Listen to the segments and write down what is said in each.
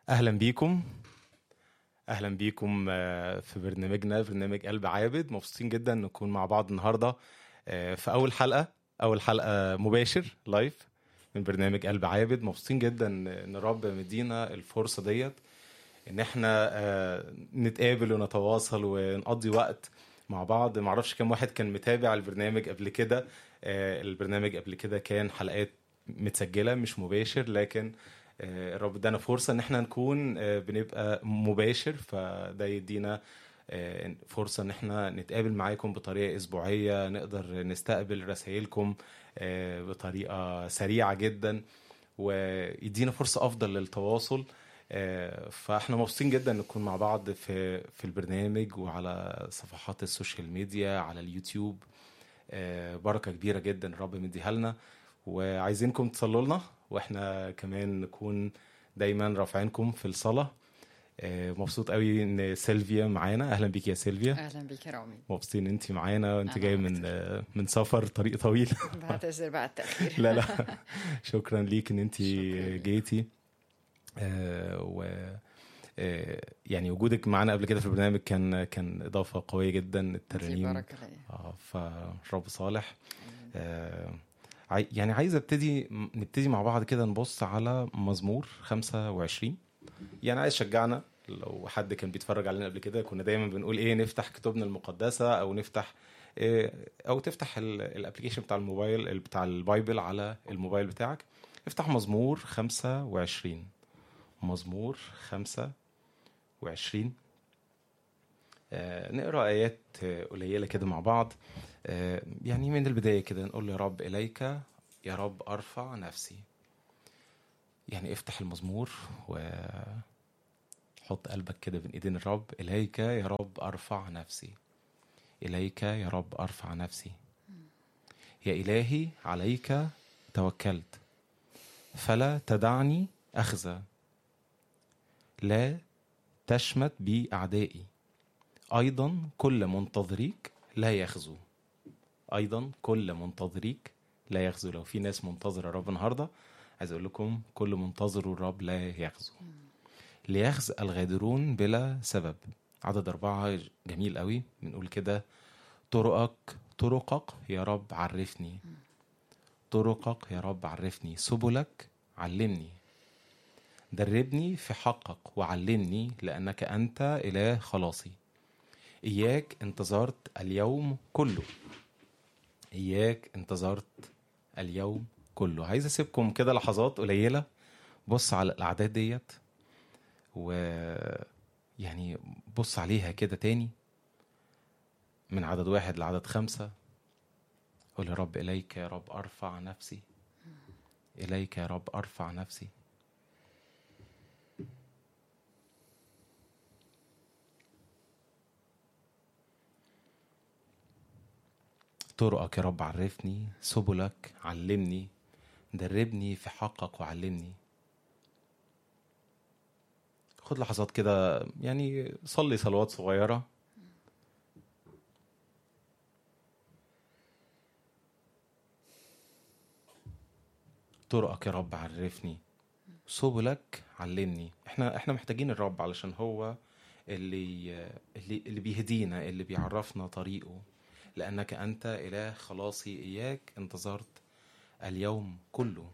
اهلا بيكم اهلا بيكم آه، في برنامجنا برنامج قلب عابد مبسوطين جدا نكون مع بعض النهارده آه، في اول حلقه اول حلقه مباشر لايف من برنامج قلب عابد مبسوطين جدا ان الرب مدينا الفرصه ديت ان احنا آه، نتقابل ونتواصل ونقضي وقت مع بعض معرفش كم واحد كان متابع البرنامج قبل كده آه، البرنامج قبل كده كان حلقات متسجله مش مباشر لكن آه، الرب ادانا فرصه ان احنا نكون آه، بنبقى مباشر فده يدينا آه، فرصه ان احنا نتقابل معاكم بطريقه اسبوعيه نقدر نستقبل رسائلكم آه، بطريقه سريعه جدا ويدينا فرصه افضل للتواصل آه، فاحنا مبسوطين جدا نكون مع بعض في في البرنامج وعلى صفحات السوشيال ميديا على اليوتيوب آه، بركه كبيره جدا الرب مديها لنا وعايزينكم تصلوا لنا واحنا كمان نكون دايما رافعينكم في الصلاه آه، مبسوط قوي ان سيلفيا معانا اهلا بيك يا سيلفيا اهلا بيك يا رامي مبسوطين انت معانا وانت أنا جايه من أكتر. آه، من سفر طريق طويل بعتذر بعد التاخير لا لا شكرا ليك ان انت شكراً. جيتي آه، و آه، يعني وجودك معانا قبل كده في البرنامج كان كان اضافه قويه جدا دي الترانيم بركه ليا اه فرب صالح آه عاي- يعني عايز ابتدي نبتدي مع بعض كده نبص على مزمور 25 يعني عايز شجعنا لو حد كان بيتفرج علينا قبل كده كنا دايما بنقول ايه نفتح كتبنا المقدسه او نفتح إيه او تفتح الابلكيشن بتاع الموبايل ال- بتاع البايبل على الموبايل بتاعك افتح مزمور 25 مزمور 25 آه، نقرا ايات آه، قليله كده مع بعض آه، يعني من البدايه كده نقول يا رب اليك يا رب ارفع نفسي يعني افتح المزمور وحط قلبك كده بين ايدين الرب اليك يا رب ارفع نفسي اليك يا رب ارفع نفسي يا الهي عليك توكلت فلا تدعني اخزى لا تشمت بي اعدائي أيضا كل منتظريك لا يخزو أيضا كل منتظريك لا يخزو لو في ناس منتظرة الرب النهاردة عايز أقول لكم كل منتظر الرب لا يخزو ليخزى الغادرون بلا سبب عدد أربعة جميل قوي بنقول كده طرقك طرقك يا رب عرفني طرقك يا رب عرفني سبلك علمني دربني في حقك وعلمني لأنك أنت إله خلاصي إياك انتظرت اليوم كله إياك انتظرت اليوم كله عايز أسيبكم كده لحظات قليلة بص على الأعداد ديت و يعني بص عليها كده تاني من عدد واحد لعدد خمسة قول يا رب إليك يا رب أرفع نفسي إليك يا رب أرفع نفسي طرقك يا رب عرفني سبلك علمني دربني في حقك وعلمني خد لحظات كده يعني صلي صلوات صغيرة طرقك يا رب عرفني سبلك علمني احنا احنا محتاجين الرب علشان هو اللي اللي اللي بيهدينا اللي بيعرفنا طريقه لأنك أنت إله خلاصي إياك انتظرت اليوم كله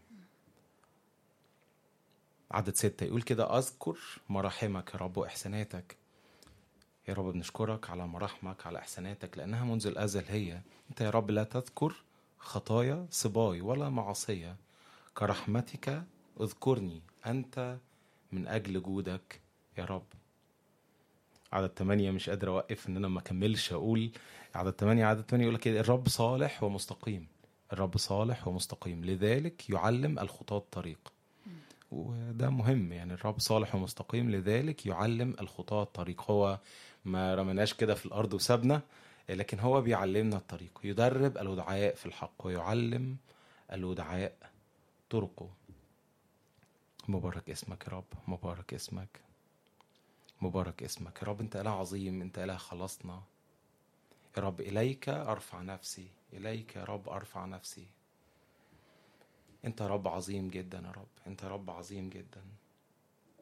عدد ستة يقول كده أذكر مراحمك يا رب وإحساناتك يا رب بنشكرك على مراحمك على إحساناتك لأنها منذ الأزل هي أنت يا رب لا تذكر خطايا صباي ولا معصية كرحمتك اذكرني أنت من أجل جودك يا رب عدد ثمانية مش قادر أوقف إن أنا ما أكملش أقول عدد ثمانية عدد ثمانية يقول لك كده الرب صالح ومستقيم الرب صالح ومستقيم لذلك يعلم الخطاة الطريق وده مهم يعني الرب صالح ومستقيم لذلك يعلم الخطاة الطريق هو ما رمناش كده في الأرض وسابنا لكن هو بيعلمنا الطريق يدرب الودعاء في الحق ويعلم الودعاء طرقه مبارك اسمك يا رب مبارك اسمك مبارك اسمك يا رب انت اله عظيم انت اله خلصنا يا رب اليك ارفع نفسي اليك يا رب ارفع نفسي انت رب عظيم جدا يا رب انت رب عظيم جدا